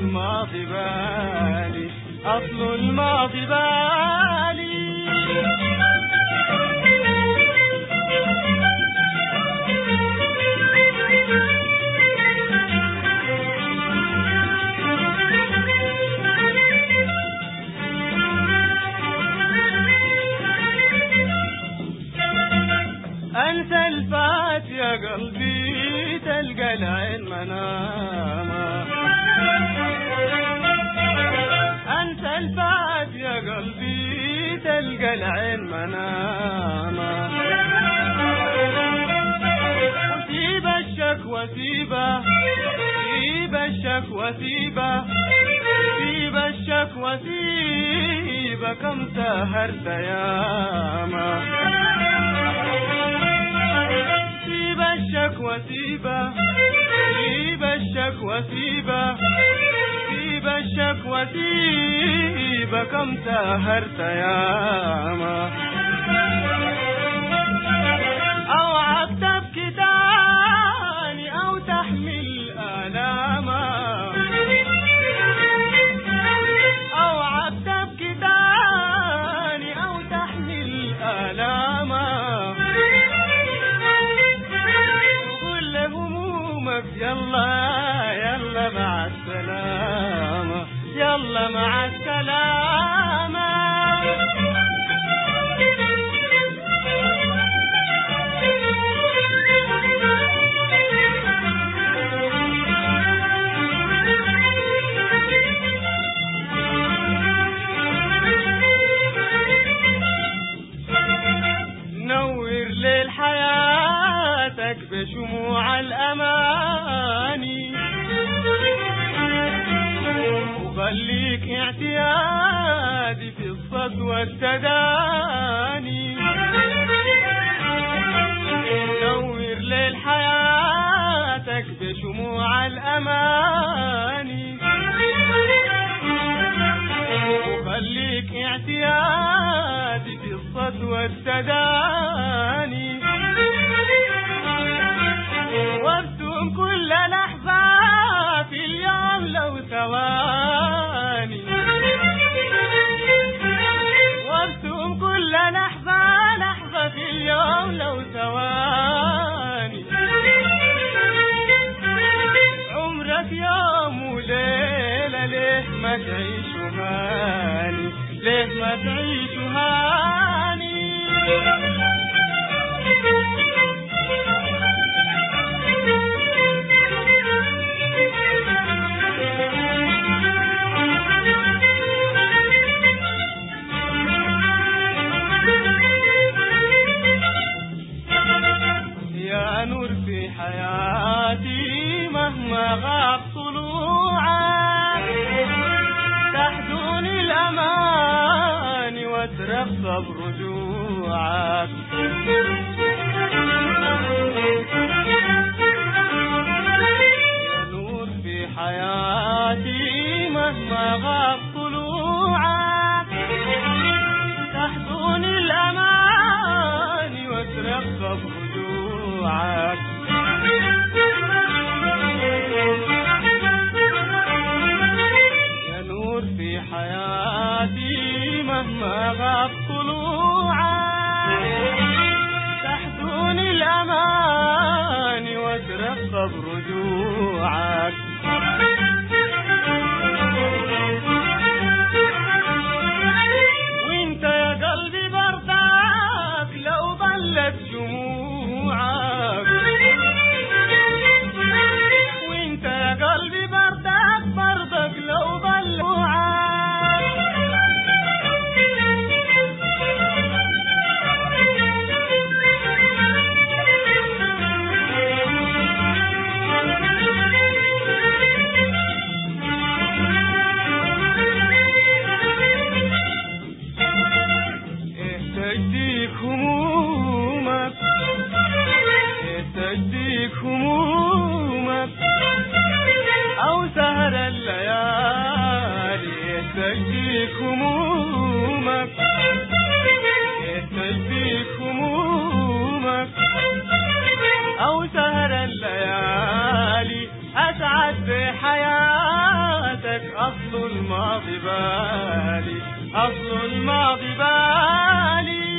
الماضي بالي أصل الماضي بالي انسى الفات يا قلبي تلقى العين منامة انسى الفات يا قلبي تلقى العين منامة سيب الشكوى سيبه سيب الشكوى سيبه سيب الشكوى سيبه كم سهرت ياما سيب الشكوى سيبه سيب الشكوى سيبه سيب الشكوى سيبه كم سهرت ياما اوعك تبكي تاني او تحمل الاما اوعك تبكي تاني او تحمل الاما وقول لهمومك يلا يلا مع السلامة يلا مع السلامة نور ليل حياتك بشموع الأماني وخليك اعتيادي في الصد والتداني نور ليل حياتك بشموع الأماني وخليك اعتيادي في الصد والتداني وارسم كل لحظة في اليوم لو ثواني وارسم كل لحظة لحظة في اليوم لو ثواني عمرك يوم وليلة ليه ما تعيش هاني ليه ما تعيش هاني يا نور في حياتي مهما غاب طلوعك تحدوني الأمان واترقب رجوعك يا نور في حياتي مهما غاب طلوعك تحدوني الأمان واترقب رجوعك يا نور في حياتي مهما غاب طلوعك تحدوني الأمان واترقب رجوعك وانت يا قلبي برضاك لو ضلت جموعك وانت يا قلبي برضاك برضك لو ضل ايه تجديك همومك ايه تجديك همومك او سهر الليالي ايه تجديك همومك ايه تجديك همومك او سهر الليالي اسعد بحياتك أصل الماضي بالي أصل الماضي بالي